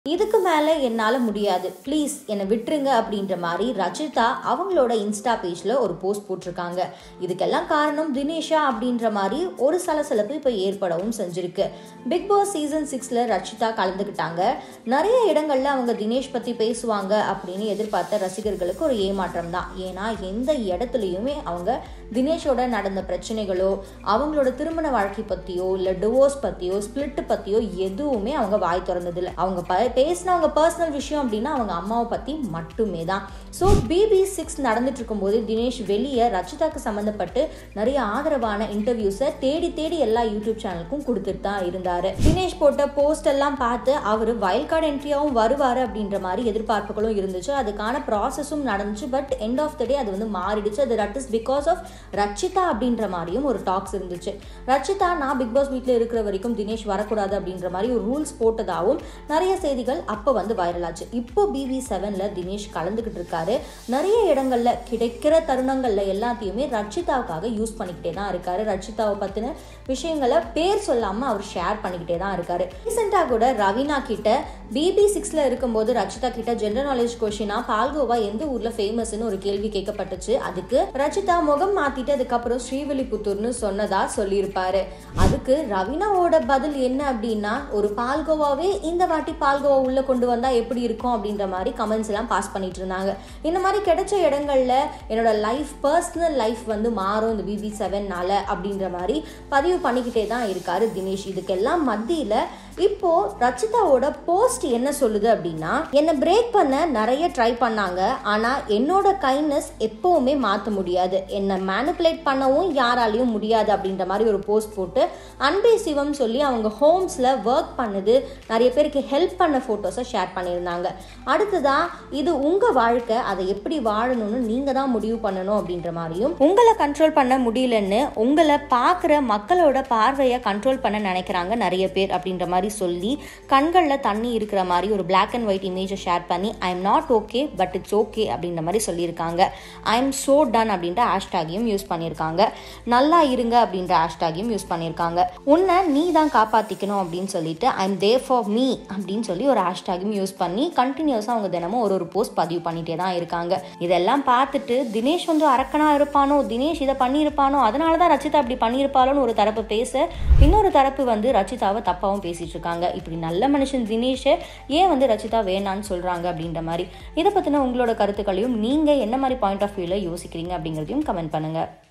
இதுக்கு மேலே என்னால் முடியாது ப்ளீஸ் என்னை விட்டுருங்க அப்படின்ற மாதிரி ரச்சிதா அவங்களோட இன்ஸ்டா பேஜில் ஒரு போஸ்ட் போட்டிருக்காங்க இதுக்கெல்லாம் காரணம் தினேஷா அப்படின்ற மாதிரி ஒரு சலசலப்பு இப்போ ஏற்படவும் செஞ்சிருக்கு பிக் பாஸ் சீசன் சிக்ஸில் ரச்சிதா கலந்துக்கிட்டாங்க நிறைய இடங்களில் அவங்க தினேஷ் பற்றி பேசுவாங்க அப்படின்னு எதிர்பார்த்த ரசிகர்களுக்கு ஒரு ஏமாற்றம் தான் ஏன்னா எந்த இடத்துலையுமே அவங்க தினேஷோட நடந்த பிரச்சனைகளோ அவங்களோட திருமண வாழ்க்கை பற்றியோ இல்லை டிவோர்ஸ் பற்றியோ ஸ்பிளிட் பற்றியோ எதுவுமே அவங்க வாய் திறந்ததில்லை அவங்க ப பேசின அவங்க பர்சனல் விஷயம் அப்படின்னா அவங்க அம்மாவை பற்றி மட்டுமே தான் ஸோ பிபி சிக்ஸ் நடந்துட்டு இருக்கும்போது தினேஷ் வெளியே ரச்சிதாக்கு சம்மந்தப்பட்டு நிறைய ஆதரவான இன்டர்வியூஸை தேடி தேடி எல்லா யூடியூப் சேனலுக்கும் கொடுத்துட்டு தான் இருந்தார் தினேஷ் போட்ட போஸ்ட் எல்லாம் பார்த்து அவர் வயல் கார்டு என்ட்ரியாகவும் வருவார் அப்படின்ற மாதிரி எதிர்பார்ப்புகளும் இருந்துச்சு அதுக்கான ப்ராசஸும் நடந்துச்சு but end of the day அது வந்து மாறிடுச்சு அது that is because of Rachitha அப்படின்ற மாதிரியும் ஒரு டாக்ஸ் இருந்துச்சு ரச்சிதா நான் பிக் பாஸ் வீட்டில் இருக்கிற வரைக்கும் தினேஷ் வரக்கூடாது அப்படின்ற மாதிரி ஒரு ரூல்ஸ் போட்டதாகவும் நிறைய செய்திகள் அப்போ வந்து வைரல் ஆச்சு இப்போ பிவி செவனில் தினேஷ் கலந்துக்கிட்டு இருக்காரு நிறைய இடங்கள்ல கிடைக்கிற தருணங்கள்ல எல்லாத்தையுமே ரச்சிதாவுக்காக யூஸ் பண்ணிக்கிட்டே தான் இருக்காரு ரச்சிதாவை பற்றின விஷயங்களை பேர் சொல்லாமல் அவர் ஷேர் பண்ணிக்கிட்டே தான் இருக்காரு ரீசெண்டாக கூட ரவீனா கிட்ட பிபி சிக்ஸில் இருக்கும்போது ரச்சிதா கிட்ட ஜென்ரல் நாலேஜ் கொஷினா பால்கோவா எந்த ஊரில் ஃபேமஸ்னு ஒரு கேள்வி கேட்கப்பட்டுச்சு அதுக்கு ரச்சிதா முகம் மாத்திட்டு அதுக்கப்புறம் ஸ்ரீவில்லிபுத்தூர்னு சொன்னதா சொல்லியிருப்பாரு அதுக்கு ரவீனாவோட பதில் என்ன அப்படின்னா ஒரு பால்கோவாவே இந்த வாட்டி பால்கோவா உள்ள கொண்டு வந்தா எப்படி இருக்கும் அப்படின்ற மாதிரி கமெண்ட்ஸ் எல்லாம் பாஸ் பண்ணிட்டு இருந்தாங்க இந்த மாதிரி கிடைச்ச இடங்கள்ல என்னோட லைஃப் பர்சனல் லைஃப் வந்து மாறும் இந்த பிபி செவன்னால அப்படின்ற மாதிரி பதிவு பண்ணிக்கிட்டே தான் இருக்காரு தினேஷ் இதுக்கெல்லாம் மத்தியில இப்போ ரச்சிதாவோட போஸ்ட் என்ன சொல்லுது அப்படின்னா என்னை பிரேக் பண்ண நிறைய ட்ரை பண்ணாங்க ஆனா என்னோட கைண்ட்னஸ் எப்பவுமே மாற்ற முடியாது என்னை மேனிப்புலேட் பண்ணவும் யாராலையும் முடியாது அப்படின்ற மாதிரி ஒரு போஸ்ட் போட்டு அன்பே சிவம் சொல்லி அவங்க ஹோம்ஸில் ஒர்க் பண்ணுது நிறைய பேருக்கு ஹெல்ப் பண்ண ஃபோட்டோஸை ஷேர் பண்ணியிருந்தாங்க அடுத்ததா இது உங்கள் வாழ்க்கை அதை எப்படி வாழணும்னு நீங்கள் தான் முடிவு பண்ணணும் அப்படின்ற மாதிரியும் உங்களை கண்ட்ரோல் பண்ண முடியலன்னு உங்களை பார்க்குற மக்களோட பார்வையை கண்ட்ரோல் பண்ண நினைக்கிறாங்க நிறைய பேர் அப்படின்ற மாதிரி சொல்லி கண்களில் தண்ணி இருக்கிற மாதிரி ஒரு பிளாக் அண்ட் ஒயிட் இமேஜை ஷேர் பண்ணி I am not okay but it's okay அப்படின்ற மாதிரி சொல்லியிருக்காங்க ஐ எம் ஸோ டன் அப்படின்ற ஹேஷ்டேகையும் யூஸ் பண்ணியிருக்காங்க நல்லா இருங்க அப்படின்ற ஹேஷ்டேகையும் யூஸ் பண்ணியிருக்காங்க உன்னை நீ தான் காப்பாற்றிக்கணும் அப்படின்னு சொல்லிட்டு I am there for me அப்படின்னு சொல்லி ஒரு ஹேஷ்டேகையும் யூஸ் பண்ணி கண்டினியூஸாக அவங்க தினமும் ஒரு ஒரு போஸ்ட் பதிவு பண்ணிகிட்டே தான் இருக்காங்க இதெல்லாம் பார்த்துட்டு தினேஷ் வந்து அரக்கனாக இருப்பானோ தினேஷ் இதை பண்ணியிருப்பானோ அதனால தான் ரச்சிதா அப்படி பண்ணியிருப்பாளோன்னு ஒரு தரப்பு பேச இன்னொரு தரப்பு வந்து ரச்சிதாவை தப்பாகவும் பேசிட்டு இருக்காங்க இப்படி நல்ல மனுஷன் தினேஷை ஏன் வந்து ரச்சிதா வேணான்னு சொல்கிறாங்க அப்படின்ற மாதிரி இதை பற்றின உங்களோட கருத்துக்களையும் நீங்கள் என்ன மாதிரி பாயிண்ட் ஆஃப் வியூவில் யோசிக்கிறீங்க அப்படிங்கிறதையும் கமெண்ட் பண்ணுங்கள்